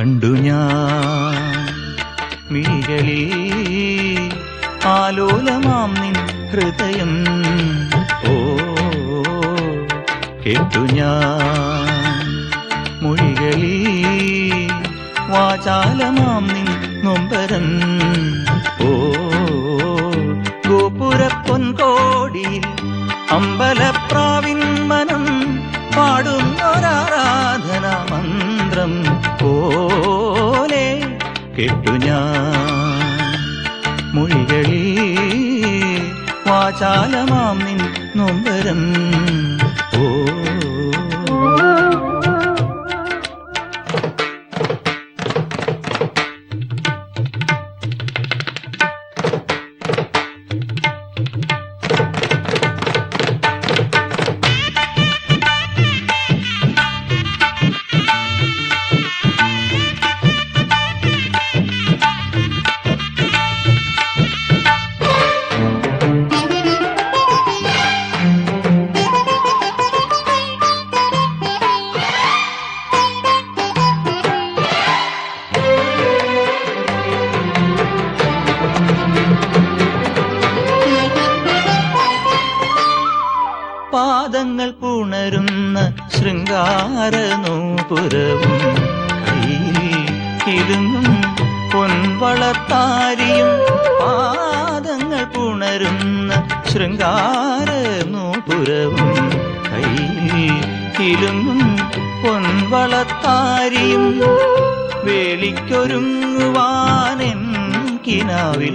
കണ്ടു ഞാൻ മിഴികളിൽ ആലോലമാം നിൻ ഹൃദയം ഓ കേട്ടു ഞാൻ മൊഴികളിൽ വാചാലമാം നിൻ നൊമ്പരം ഓ ഗോപുരപ്പൊൻകോടിയിൽ അമ്പലപ്രാവിൻ മനം പാടുന്നൊരാരാധന മന്ത്രം പോലെ കേട്ടു ഞാൻ മൊഴികളിൽ വാചാലമാം നിൻ നൊമ്പരം ഓ പാദങ്ങൾ പുണരുന്ന ശൃംഗാരനൂപുരവും കയ്യിൽ കിലുങ്ങും പൊൻവളത്താരിയും പാദങ്ങൾ പുണരുന്ന ശൃംഗാരനൂപുരവും കയ്യിൽ കിലുങ്ങും പൊൻവളത്താരിയും വേളിക്കൊരുങ്ങുവാനെൻ കിനാവിൽ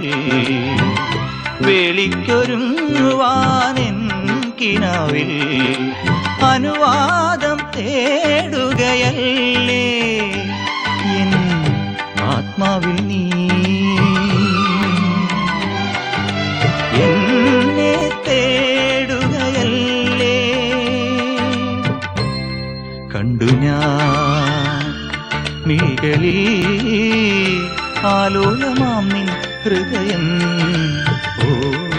വേളിക്കൊരുങ്ങുവാനെൻ കിനാവിൽ അനുവാദം തേടുകയല്ലേ എൻ ആത്മാവിൽ നീ എന്നെ തേടുകയല്ലേ കണ്ടു ഞാൻ മിഴികളിൽ ആലോലമാം നിൻ ഹൃദയം ഓ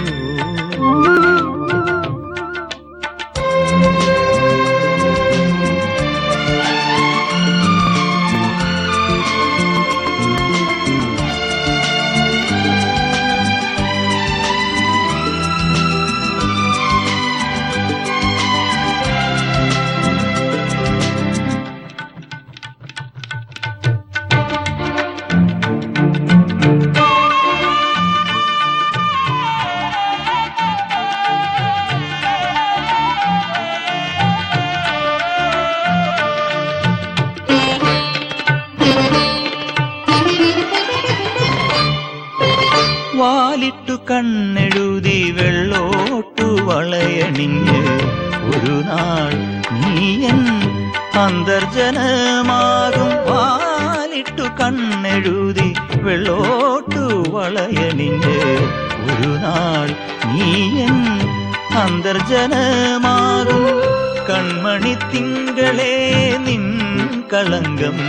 വാലിട്ടു കണ്ണെഴുതി വെള്ളോട്ടു വളയണിഞ്ഞ് ഒരു നാൾ നീയൻ അന്തർജനമാകും വാലിട്ടു കണ്ണെഴുതി വെള്ളോട്ടു വളയണിഞ്ഞ് ഒരു നാൾ നീയൻ അന്തർജനമാകും കൺമണി തിങ്കളെ നിൻ കളങ്കം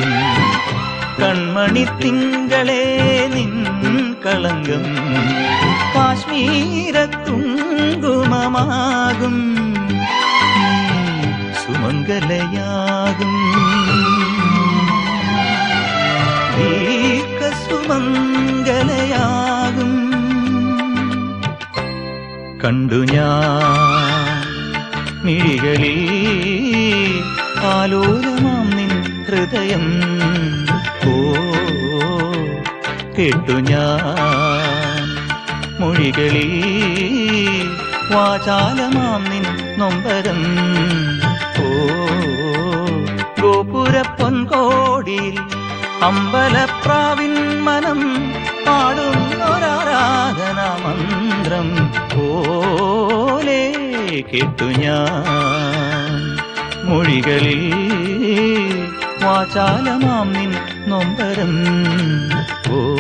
കൺമണി തിങ്കളെ നിൻ കളങ്കം കാശ്മീരത്തുങ്കുമമാകും നീ സുമംഗലയാകും ദീർഘ സുമംഗലയാകും കണ്ടു ഞാൻ മിഴികളിൽ ആലോലമാം നിൻ ഹൃദയം ഓ കേട്ടു ഞാൻ മൊഴികളിൽ വാചാലമാം നിൻ നൊമ്പരം ഓ ഗോപുരപ്പൊൻകോടിയിൽ അമ്പലപ്രാവിൻ മനം പാടുന്നൊരാരാധന മന്ത്രം പോലെ കേട്ടു ഞാൻ മൊഴികളിൽ വാചാലമാം നിൻ നൊമ്പരം ഓ